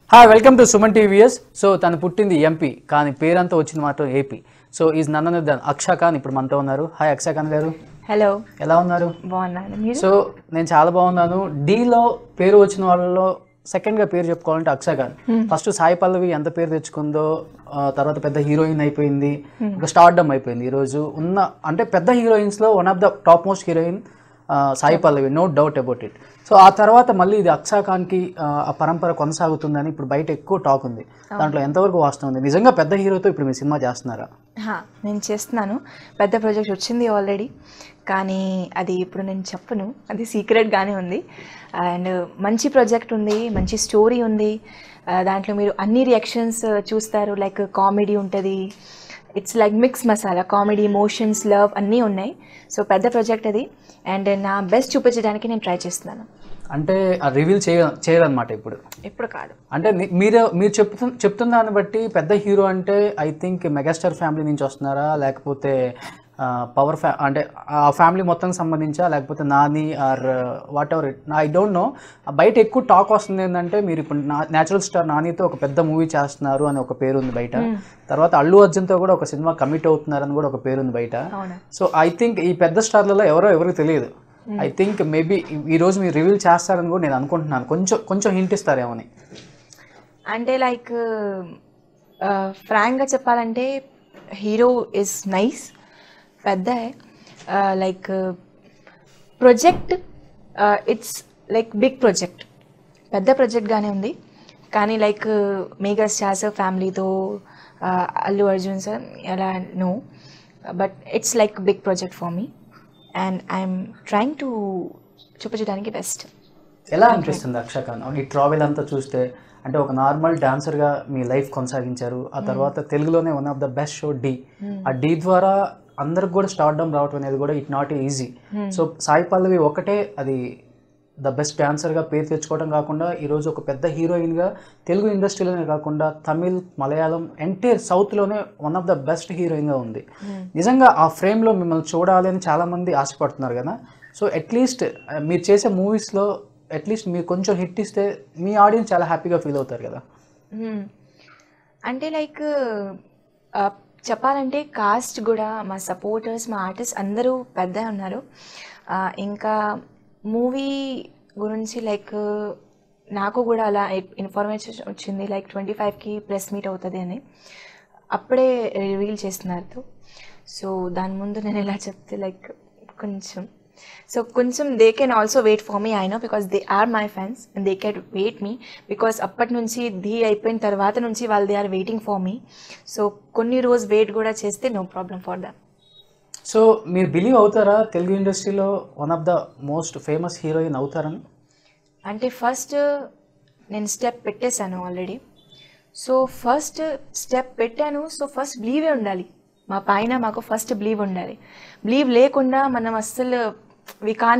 Hi welcome to Suman TVs so తను పుట్టింది MP కానీ పేరంతా వచ్చింది మాత్రం ఏపీ సో ఈజ్ నన్న అక్షా ఖాన్ ఇప్పుడు మనతో ఉన్నారు హాయ్ అక్షా ఖాన్ గారు హలో ఎలా ఉన్నారు బాగున్నాను మీరు సో నేను చాలా బాగున్నాను డీలో పేరు వచ్చిన వాళ్ళలో సెకండ్ గా పేరు చెప్పుకోవాలంటే అక్షా ఖాన్ ఫస్ట్ సాయి పల్లవి ఎంత పేరు తెచ్చుకుందో ఆ, తర్వాత పెద్ద హీరోయిన్ అయిపోయింది ఒక స్టార్డమ్ అయిపోయింది ఈ రోజు ఉన్న అంటే పెద్ద హీరోయిన్స్ లో one of the top most heroine Sai Pallavi no doubt about it so ఆ తర్వాత మళ్ళీ ఇది అక్షా ఖాన్కి ఆ, ఆ పరంపర కొనసాగుతుందని ఇప్పుడు బయట ఎక్కువ టాక్ ఉంది దాంట్లో ఎంతవరకు వాస్తవం ఉంది నిజంగా పెద్ద హీరోతో ఇప్పుడు మీ సినిమా చేస్తున్నారా హా, నేను చేస్తున్నాను పెద్ద ప్రాజెక్ట్ వచ్చింది ఆల్రెడీ కానీ అది ఇప్పుడు నేను చెప్పను అది సీక్రెట్గానే ఉంది అండ్ మంచి ప్రాజెక్ట్ ఉంది మంచి స్టోరీ ఉంది ఆ, దాంట్లో మీరు అన్ని రియాక్షన్స్ చూస్తారు లైక్ కామెడీ ఉంటుంది it's like mix masala comedy emotions love అన్నీ ఉన్నాయి సో పెద్ద ప్రాజెక్ట్ అది అండ్ నా బెస్ట్ చూపించడానికి నేను ట్రై చేస్తున్నాను అంటే రివీల్ చేయ చేయరనమాట ఇప్పుడు ఇప్పుడు కాదు అంటే ని- మీరు మీరు చెప్తు చెప్తున్న దాన్ని బట్టి పెద్ద హీరో అంటే ఐ థింక్ మెగాస్టార్ ఫ్యామిలీ నుంచి వస్తున్నారా లేకపోతే పవర్ ఫ్యా అంటే ఆ ఫ్యామిలీ మొత్తం సంబంధించా లేకపోతే Nani or whatever it I don't know బయట ఎక్కువ టాక్ వస్తుంది ఏంటంటే మీరు ఇప్పుడు న్యాచురల్ స్టార్ నానితో ఒక పెద్ద మూవీ చేస్తున్నారు అని ఒక పేరు ఉంది బయట తర్వాత అల్లు అర్జున్తో కూడా ఒక సినిమా కమిట్ అవుతున్నారని కూడా ఒక పేరు ఉంది బయట అవునా సో ఐ థింక్ ఈ పెద్ద స్టార్లలో ఎవరో ఎవరికి తెలియదు ఐ థింక్ మేబీ ఈ రోజు మీరు రివీల్ చేస్తారని కూడా నేను అనుకుంటున్నాను కొంచెం కొంచెం హింట్ ఇస్తారేమని అంటే లైక్ ఫ్రాంక్గా చెప్పాలంటే హీరో ఇస్ నైస్ పెద్ద like project it's like big project పెద్ద ప్రాజెక్ట్గానే ఉంది కానీ లైక్ మేగా స్టార్స్ ఫ్యామిలీతో అల్లు అర్జున్ సార్ అలా no but it's like big project for me and I'm trying to చూపించడానికి బెస్ట్ ఎలా అనిపిస్తుంది అక్షకాన్ ఈ ట్రావెల్ అంతా చూస్తే అంటే ఒక నార్మల్ డాన్సర్గా మీ లైఫ్ కొనసాగించారు ఆ తర్వాత తెలుగులోనే one of the best show Dhee ah Dhee ద్వారా అందరికి కూడా స్టార్డమ్ రావడం అనేది కూడా it not easy so Sai Pallavi ఒకటే అది ద బెస్ట్ డాన్సర్గా పేరు తెచ్చుకోవడం కాకుండా ఈరోజు ఒక పెద్ద హీరోయిన్గా తెలుగు ఇండస్ట్రీలోనే కాకుండా తమిళ్ మలయాళం ఎంటైర్ సౌత్లోనే వన్ ఆఫ్ ద బెస్ట్ హీరోయిన్గా ఉంది నిజంగా ఆ ఫ్రేమ్లో మిమ్మల్ని చూడాలి అని చాలామంది ఆశపడుతున్నారు కదా సో అట్లీస్ట్ మీరు చేసే మూవీస్లో అట్లీస్ట్ మీరు కొంచెం హిట్ ఇస్తే మీ ఆడియన్స్ చాలా హ్యాపీగా ఫీల్ అవుతారు కదా మ్మ్. అంటే లైక్ ఆ, చెప్పాలంటే కాస్ట్ కూడా మా సపోర్టర్స్ మా ఆర్టిస్ట్ అందరూ పెద్ద ఉన్నారు ఆ, ఇంకా మూవీ గురించి లైక్ నాకు కూడా అలా ఇన్ఫర్మేషన్ వచ్చింది లైక్ ట్వంటీ ఫైవ్కి ప్రెస్ మీట్ అవుతుంది అని అప్పుడే రివీల్ చేస్తున్నారు సో దాని ముందు నేను ఎలా చెప్తే లైక్ కొంచెం సో కొంచెం they can also wait for me I know because they are my fans and they can wait me because అప్పటి నుంచి ధీ అయిపోయిన తర్వాత నుంచి వాళ్ళు they are waiting for me so కొన్ని రోజు వెయిట్ కూడా చేస్తే no problem for them so మీరు బిలీవ్ అవుతారా తెలుగు ఇండస్ట్రీలో one of the most famous heroine అవుతారని అంటే ఫస్ట్ నేను స్టెప్ పెట్టేశాను ఆల్రెడీ సో ఫస్ట్ స్టెప్ పెట్టాను సో ఫస్ట్ బిలీవే ఉండాలి మా పైన మాకు ఫస్ట్ బిలీవ్ ఉండాలి బిలీవ్ లేకుండా మనం అస్సలు we can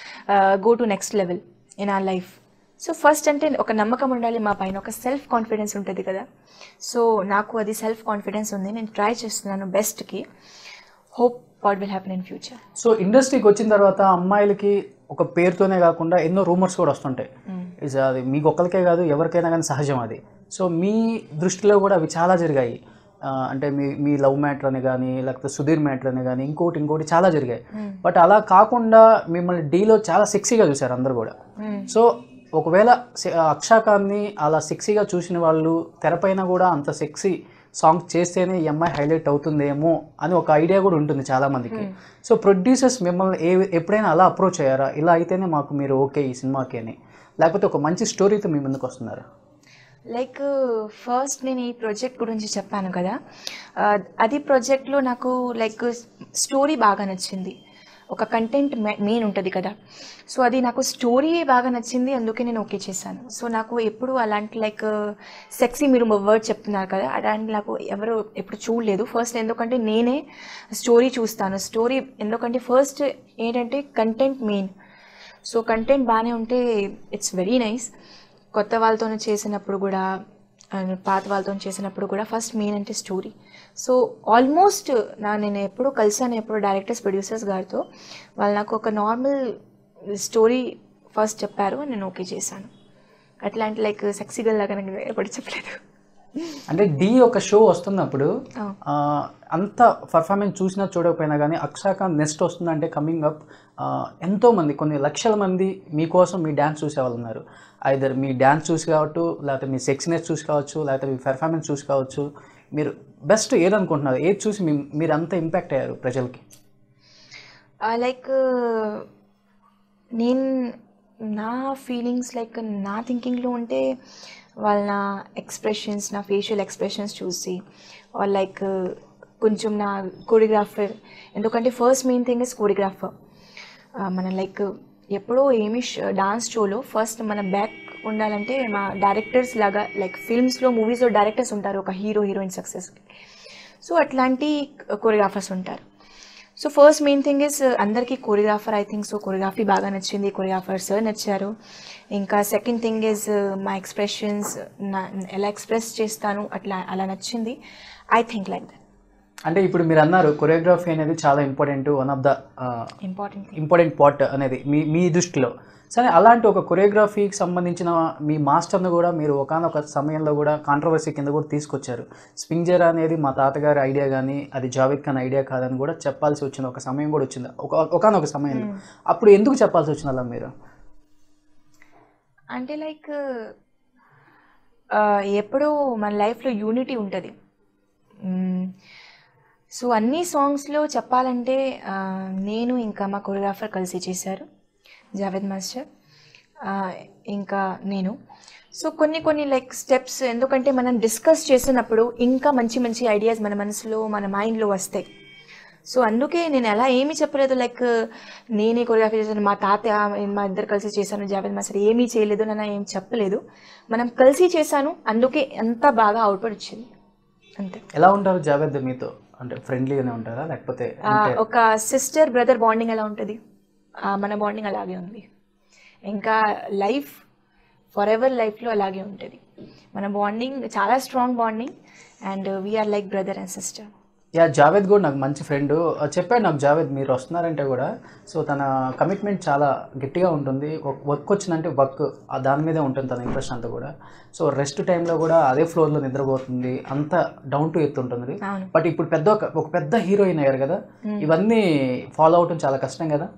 go to next level in our life so first అంటే ఒక నమ్మకం ఉండాలి మా పైన ఒక సెల్ఫ్ కాన్ఫిడెన్స్ ఉంటుంది కదా సో నాకు అది సెల్ఫ్ కాన్ఫిడెన్స్ ఉంది నేను ట్రై చేస్తున్నాను బెస్ట్కి hope what will happen in future so ఇండస్ట్రీకి వచ్చిన తర్వాత అమ్మాయిలకి ఒక పేరుతోనే కాకుండా ఎన్నో రూమర్స్ కూడా వస్తుంటాయి ఇస్ అది మీకు ఒక్కరికే కాదు ఎవరికైనా కానీ సహజం అది సో మీ దృష్టిలో కూడా అవి చాలా జరిగాయి ఆ, అంటే మీ మీ లవ్ మ్యాటర్ అని కానీ లేకపోతే సుధీర్ మ్యాటర్ అని కానీ ఇంకోటి ఇంకోటి చాలా జరిగాయి బట్ అలా కాకుండా మిమ్మల్ని డీలో చాలా సెక్సీగా చూశారు అందరు కూడా సో ఒకవేళ సె- అక్షాకాన్ని అలా సెక్సీగా చూసిన వాళ్ళు తెరపైన కూడా అంత సెక్సీ సాంగ్ చేస్తేనే ఈ అమ్మాయి హైలైట్ అవుతుందేమో అని ఒక ఐడియా కూడా ఉంటుంది చాలా మందికి సో ప్రొడ్యూసర్స్ మిమ్మల్ని ఏ ఎప్పుడైనా అలా అప్రోచ్ అయ్యారా ఇలా అయితేనే మాకు మీరు ఓకే ఈ సినిమాకి అని లేకపోతే ఒక మంచి స్టోరీతో మీ ముందుకు వస్తున్నారా లైక్ ఫస్ట్ నేను ఈ ప్రాజెక్ట్ గురించి చెప్పాను కదా ఆ, అది ప్రాజెక్ట్లో నాకు లైక్ స్టోరీ బాగా నచ్చింది ఒక కంటెంట్ మెయిన్ ఉంటుంది కదా సో అది నాకు స్టోరీ బాగా నచ్చింది అందుకే నేను ఓకే చేశాను సో నాకు ఎప్పుడు అలాంటి లైక్ సెక్సీ మీరు వర్డ్ చెప్తున్నారు కదా అలాంటి నాకు ఎవరు ఎప్పుడు చూడలేదు ఫస్ట్ ఎందుకంటే నేనే స్టోరీ చూస్తాను స్టోరీ ఎందుకంటే ఫస్ట్ ఏంటంటే కంటెంట్ మెయిన్ సో కంటెంట్ బాగానే ఉంటే ఇట్స్ వెరీ నైస్ కొత్త వాళ్ళతో చేసినప్పుడు కూడా అండ్ పాత వాళ్ళతో చేసినప్పుడు కూడా ఫస్ట్ మెయిన్ అంటే స్టోరీ సో ఆల్మోస్ట్ నా నేను ఎప్పుడు కలిసాను ఎప్పుడు డైరెక్టర్స్ ప్రొడ్యూసర్స్ గారితో వాళ్ళు నాకు ఒక నార్మల్ స్టోరీ ఫస్ట్ చెప్పారు నేను ఓకే చేశాను అట్లాంటి లైక్ సెక్సీ గల్ లాగా నాకు ఎప్పుడు చెప్పలేదు అంటే డి ఒక షో వస్తున్నప్పుడు ఆ. ఆ, అంత పర్ఫార్మెన్స్ చూసినా చూడకపోయినా కానీ అక్షాక నెక్స్ట్ వస్తుందంటే కమింగ్ అప్ ఎంతో మంది కొన్ని లక్షల మంది మీకోసం మీ డ్యాన్స్ చూసే వాళ్ళు ఉన్నారు ఐదర్ మీ డ్యాన్స్ చూసి కావచ్చు లేకపోతే మీ సెక్స్నెస్ చూసి కావచ్చు లేకపోతే మీ పెర్ఫార్మెన్స్ చూసి కావచ్చు మీరు బెస్ట్ ఏదనుకుంటున్నారు ఏది చూసి మీ మీరు అంత ఇంపాక్ట్ అయ్యారు ప్రజలకి లైక్ నేను నా ఫీలింగ్స్ లైక్ నా థింకింగ్లో ఉంటే వాళ్ళ నా ఎక్స్ప్రెషన్స్ నా ఫేషియల్ ఎక్స్ప్రెషన్స్ చూసి వాళ్ళ లైక్ కొంచెం నా కోరియోగ్రాఫర్ ఎందుకంటే first main thing is choreographer మన లైక్ ఎప్పుడో ఏమి డాన్స్ షోలో ఫస్ట్ మన బ్యాక్ ఉండాలంటే మా డైరెక్టర్స్ లాగా లైక్ ఫిల్మ్స్లో మూవీస్లో డైరెక్టర్స్ ఉంటారు ఒక హీరో హీరోయిన్ సక్సెస్కి సో అట్లాంటి కోరియోగ్రాఫర్స్ ఉంటారు so first main thing is అందరికీ choreographer I think so choreography బాగా నచ్చింది కొరియోగ్రాఫర్ సార్ నచ్చారు ఇంకా సెకండ్ థింగ్ ఇస్ మా ఎక్స్ప్రెషన్స్ నా ఎలా ఎక్స్ప్రెస్ చేస్తాను అట్లా అలా నచ్చింది ఐ థింక్ లైక్ దట్ అంటే ఇప్పుడు మీరు అన్నారు కొరియోగ్రఫీ అనేది చాలా important one of the important thing important part అనేది మీ మీ దృష్టిలో సరే అలాంటి ఒక కొరియోగ్రఫీకి సంబంధించిన మీ మాస్టర్ను కూడా మీరు ఒకనొక సమయంలో కూడా కాంట్రవర్సీ కింద కూడా తీసుకొచ్చారు స్పింజర్ అనేది మా తాతగారి ఐడియా కానీ అది జావేద్ ఖాన్ ఐడియా కాదని కూడా చెప్పాల్సి వచ్చిన ఒక సమయం కూడా వచ్చింది ఒక ఒకనొక సమయంలో అప్పుడు ఎందుకు చెప్పాల్సి వచ్చింది అలా మీరు అంటే లైక్ ఎప్పుడూ మన లైఫ్లో యూనిటీ ఉంటుంది సో అన్ని సాంగ్స్లో చెప్పాలంటే ఆ, నేను ఇంకా మా కొరియోగ్రాఫర్ కలిసి చేశారు జావేద్ మాస్టర్ ఆ, ఇంకా నేను సో కొన్ని కొన్ని లైక్ స్టెప్స్ ఎందుకంటే మనం డిస్కస్ చేసినప్పుడు ఇంకా మంచి మంచి ఐడియాస్ మన మనసులో మన మైండ్లో వస్తాయి సో అందుకే నేను ఎలా ఏమీ చెప్పలేదు లైక్ నేనే కొరియోగ్రఫీ చేశాను మా తాత మా ఇద్దరు కలిసి చేశాను జావేద్ మాస్టర్ ఏమీ చేయలేదు నన్ను ఏం చెప్పలేదు మనం కలిసి చేశాను అందుకే ఎంత బాగా అవుట్పుట్ వచ్చింది అంతే ఎలా ఉంటారు జావేద్ మీతో అంటే ఫ్రెండ్లీగానే ఉంటారా లేకపోతే ఆ, ఒక సిస్టర్ బ్రదర్ బాండింగ్ ఎలా ఉంటుంది ఆ, మన బాండింగ్ అలాగే ఉంది ఇంకా లైఫ్ ఫర్ ఎవర్ లైఫ్లో అలాగే ఉంటుంది మన బాండింగ్ చాలా strong bonding and we are like brother and sister yeah Javed కూడా నాకు మంచి ఫ్రెండ్ చెప్పాడు నాకు జావేద్ మీరు వస్తున్నారంటే కూడా సో తన కమిట్మెంట్ చాలా గట్టిగా ఉంటుంది వర్క్ వచ్చిందంటే వర్క్ దాని మీదే ఉంటుంది తన ఇంట్రెస్ట్ అంతా కూడా సో రెస్ట్ టైంలో కూడా అదే ఫ్లోర్లో నిద్రపోతుంది అంత డౌన్ టు ఎత్తు ఉంటుంది అవును బట్ ఇప్పుడు పెద్ద ఒక ఒక పెద్ద హీరోయిన్ అయ్యారు కదా ఇవన్నీ ఫాలో అవటం చాలా కష్టం కదా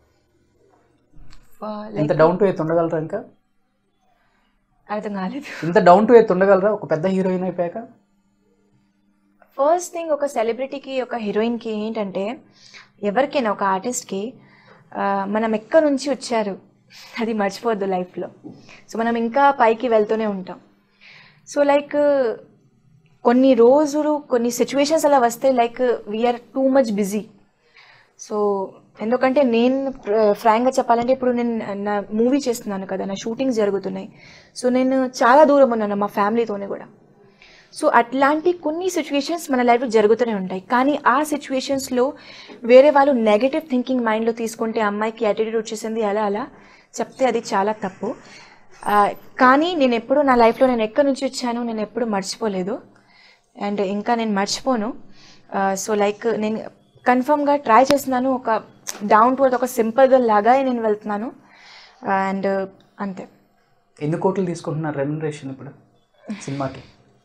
ఇంత డౌన్ టు ఎత్తు ఉండగలరా ఇంకా అర్థం కాలేదు ఇంత డౌన్ టు ఎత్తు ఉండగలరా ఒక పెద్ద హీరోయిన్ అయిపోయాక ఫస్ట్ థింగ్ ఒక సెలబ్రిటీకి ఒక హీరోయిన్కి ఏంటంటే ఎవరికైనా ఒక ఆర్టిస్ట్కి మనం ఎక్కడి నుంచి వచ్చారు అది మర్చిపోవద్దు లైఫ్లో సో మనం ఇంకా పైకి వెళ్తూనే ఉంటాం సో లైక్ కొన్ని రోజులు కొన్ని సిచ్యువేషన్స్ అలా వస్తే like we are too much busy so ఎందుకంటే నేను ఫ్రాంక్గా చెప్పాలంటే ఇప్పుడు నేను నా మూవీ చేస్తున్నాను కదా నా షూటింగ్స్ జరుగుతున్నాయి సో నేను చాలా దూరం ఉన్నాను మా ఫ్యామిలీతోనే కూడా సో అట్లాంటి కొన్ని సిచ్యువేషన్స్ మన లైఫ్లో జరుగుతూనే ఉంటాయి కానీ ఆ సిచ్యువేషన్స్లో వేరే వాళ్ళు నెగటివ్ థింకింగ్ మైండ్లో తీసుకుంటే అమ్మాయికి యాటిట్యూడ్ వచ్చేసింది అలా అలా చెప్తే అది చాలా తప్పు ఆ, కానీ నేను ఎప్పుడు నా లైఫ్లో నేను ఎక్కడి నుంచి వచ్చాను నేను ఎప్పుడు మర్చిపోలేదు అండ్ ఇంకా నేను మర్చిపోను సో లైక్ నేను కన్ఫర్మ్గా ట్రై చేస్తున్నాను ఒక డౌన్ టు ఒక సింపుల్గా లాగా నేను వెళ్తున్నాను అండ్ అంతే ఎన్ని కోట్లు తీసుకుంటున్నారు రెమ్యునరేషన్ ఇప్పుడు సినిమాకి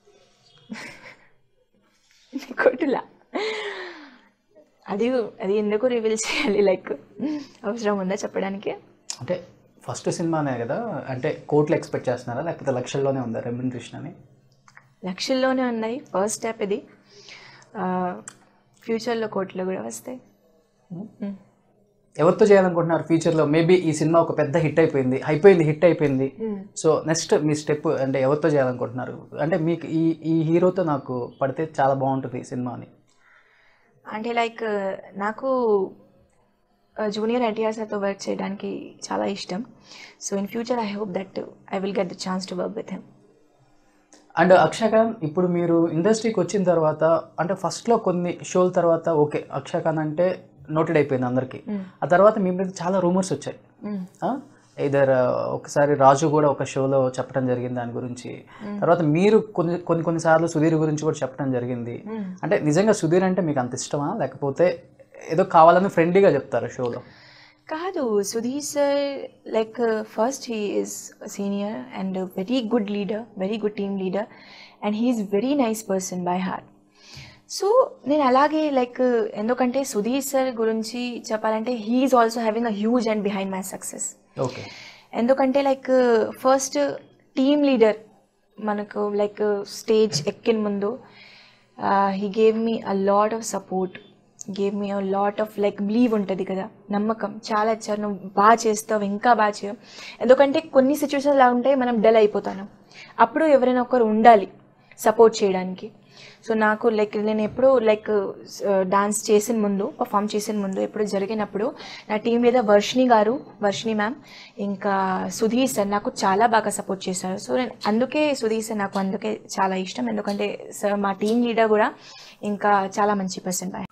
కొట్టులా అది అది ఎందుకు రివీల్ చేయాలి లైక్ అవసరం ఉందా చెప్పడానికి అంటే ఫస్ట్ సినిమానే కదా అంటే కోట్లు ఎక్స్పెక్ట్ చేస్తున్నారా లేకపోతే లక్షల్లోనే ఉందా రెమ్యునరేషన్ అని లక్షల్లోనే ఉన్నాయి ఫస్ట్ స్టెప్ ఇది ఫ్యూచర్లో కోట్లు కూడా వస్తాయి Mm. ఎవరితో చేయాలనుకుంటున్నారు ఫ్యూచర్లో మేబీ ఈ సినిమా ఒక పెద్ద హిట్ అయిపోయింది అయిపోయింది హిట్ అయిపోయింది Mm. సో నెక్స్ట్ మీ స్టెప్ అంటే ఎవరితో చేయాలనుకుంటున్నారు అంటే మీకు ఈ ఈ హీరోతో నాకు పడితే చాలా బాగుంటుంది ఈ సినిమా అని అంటే లైక్ నాకు జూనియర్ ఎన్టీఆర్ సార్తో వర్క్ చేయడానికి చాలా ఇష్టం so in future I hope that I will get the chance to work with him and Akshaya Khan ఇప్పుడు మీరు ఇండస్ట్రీకి వచ్చిన తర్వాత అంటే ఫస్ట్లో కొన్ని షోల తర్వాత ఓకే అక్షయఖాన్ అంటే నోటెడ్ అయిపోయింది అందరికీ ఆ తర్వాత మీ మీద చాలా రూమర్స్ వచ్చాయి ఇదర్ ఒకసారి రాజు కూడా ఒక షోలో చెప్పడం జరిగింది దాని గురించి తర్వాత మీరు కొన్ని కొన్ని కొన్నిసార్లు సుధీర్ గురించి కూడా చెప్పడం జరిగింది అంటే నిజంగా సుధీర్ అంటే మీకు అంత ఇష్టమా లేకపోతే ఏదో కావాలని ఫ్రెండ్లీగా చెప్తారు షోలో కాదు Sudheer sir like first he is senior and very good leader very good team leader and he is very nice person by heart so నేను అలాగే లైక్ ఎందుకంటే సుధీర్ సార్ గురించి చెప్పాలంటే he is also having a huge and behind my success okay ఎందుకంటే like first team leader మనకు like stage ఎక్కిన ముందు he gave me a lot of support gave me a lot of like believe ఉంటుంది కదా నమ్మకం చాలా ఇచ్చారు నువ్వు బాగా చేస్తావు ఇంకా బాగా చేయవు ఎందుకంటే కొన్ని సిచ్యువేషన్స్ అలా ఉంటాయి మనం డల్ అయిపోతాను అప్పుడు ఎవరైనా ఒకరు ఉండాలి సపోర్ట్ చేయడానికి సో నాకు లైక్ నేను ఎప్పుడు లైక్ డాన్స్ చేసిన ముందు పర్ఫామ్ చేసిన ముందు ఎప్పుడు జరిగినప్పుడు నా టీం మీద వర్షిణి గారు వర్షిణి మ్యామ్ ఇంకా సుధీర్ సార్ నాకు చాలా బాగా సపోర్ట్ చేశారు సో నేను అందుకే సుధీర్ సార్ నాకు అందుకే చాలా ఇష్టం ఎందుకంటే సార్ మా టీం లీడర్ కూడా ఇంకా చాలా మంచి పర్సన్ బాయ్